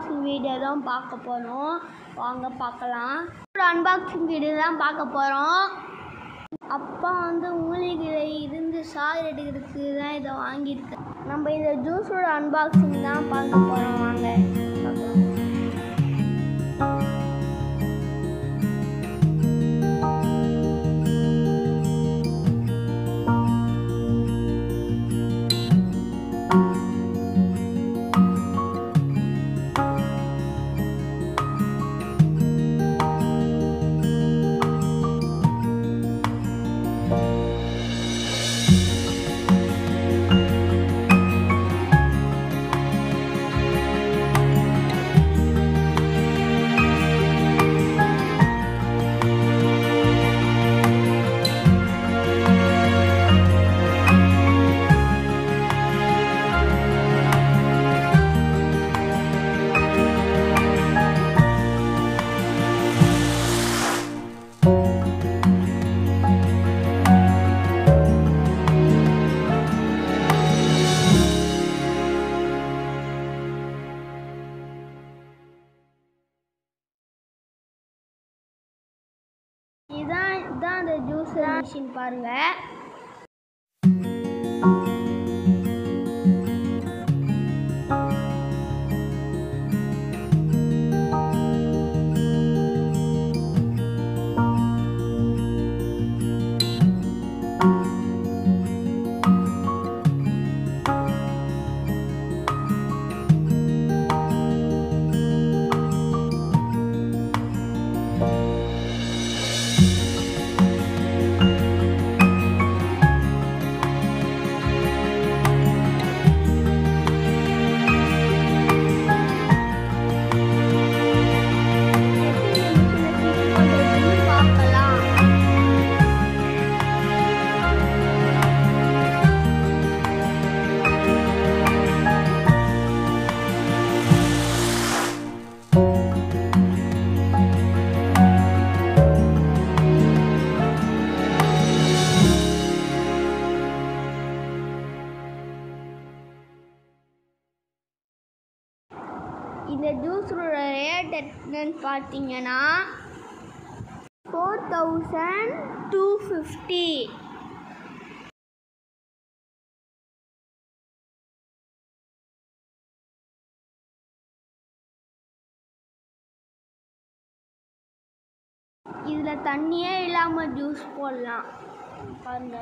unboxing video தான் பார்க்க போகிறோம் வாங்க பார்க்கலாம் ஒரு அன்பாக்சிங் வீடியோ தான் பார்க்க போகிறோம் அப்பா வந்து மூலிகையில் இருந்து சாறு எடுக்கிறதுக்கு தான் இதை வாங்கியிருக்கேன் நம்ம இந்த ஜூஸோட அன்பாக்சிங் தான் பார்க்க போகிறோம் வாங்க பார்க்கலாம் இதான் இதான் அந்த ஜூஸ் மிஷின் பாருங்க எப்படி இந்த மிஷினை ஃபிட் பண்ணுறதுன்னு பார்க்கலாம் இந்த ஜூஸோட ரேட் என்னன்னு பார்த்தீங்கன்னா ஃபோர் தௌசண்ட் டூ ஃபிஃப்டி இதில் தண்ணியே இல்லாமல் ஜூஸ் போடலாம் பாருங்க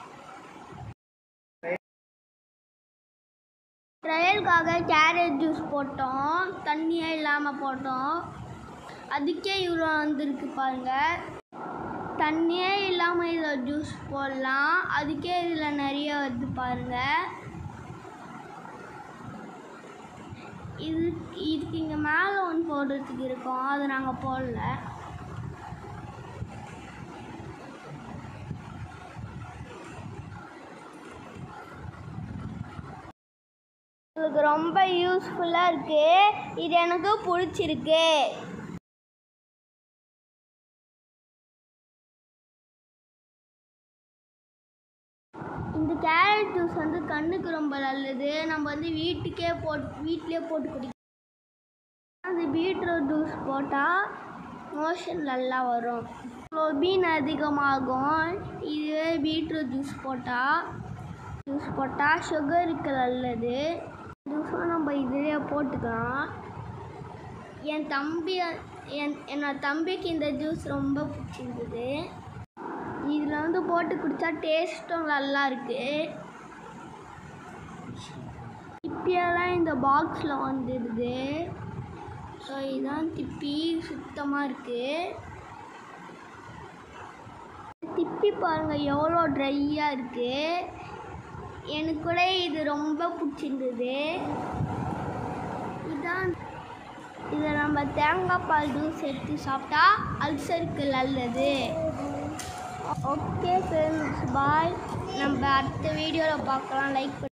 ட்ரையலுக்காக கேரட் ஜூஸ் போட்டோம் தண்ணியே இல்லாமல் போட்டோம் அதுக்கே இவ்வளோ வந்திருக்கு பாருங்க தண்ணியே இல்லாமல் இதில் ஜூஸ் போடலாம் அதுக்கே இதில் நிறைய வருது பாருங்க இது இதுக்கு இங்கே மேலே ஒன்று போடுறதுக்கு இருக்கோம் அது நாங்கள் போடல உங்களுக்கு ரொம்ப யூஸ்ஃபுல்லாக இருக்குது இது எனக்கு பிடிச்சிருக்கு இந்த கேரட் ஜூஸ் வந்து கண்ணுக்கு ரொம்ப நல்லது நம்ம வந்து வீட்டுக்கே போட் வீட்டிலே போட்டு குடிக்கலாம் அந்த பீட்ரூட் ஜூஸ் போட்டால் மோஷன் நல்லா வரும் குளோபின் அதிகமாகும் இதுவே பீட்ரூட் ஜூஸ் போட்டால் ஜூஸ் போட்டால் சுகருக்கு நல்லது ஜூஸும் நம்ம இதிலே போட்டுக்கலாம் என் தம்பி என் என்னோட தம்பிக்கு இந்த ஜூஸ் ரொம்ப பிடிச்சிருந்தது இதில் வந்து போட்டு குடித்தா டேஸ்ட்டும் நல்லா இருக்குது திப்பியெல்லாம் இந்த பாக்ஸில் வந்துடுது ஸோ இதான் திப்பி சுத்தமாக இருக்குது திப்பி பாருங்கள் எவ்வளோ ட்ரையாக இருக்குது எனக்கு கூட இது ரொம்ப பிடிச்சிருந்தது இதான் இதை நம்ம தேங்காய் பால் ஜூஸ் எடுத்து சாப்பிட்டா அல்சருக்கு நல்லது ஓகே ஃப்ரெண்ட்ஸ் பாய் நம்ம அடுத்த வீடியோவில் பார்க்கலாம் லைக்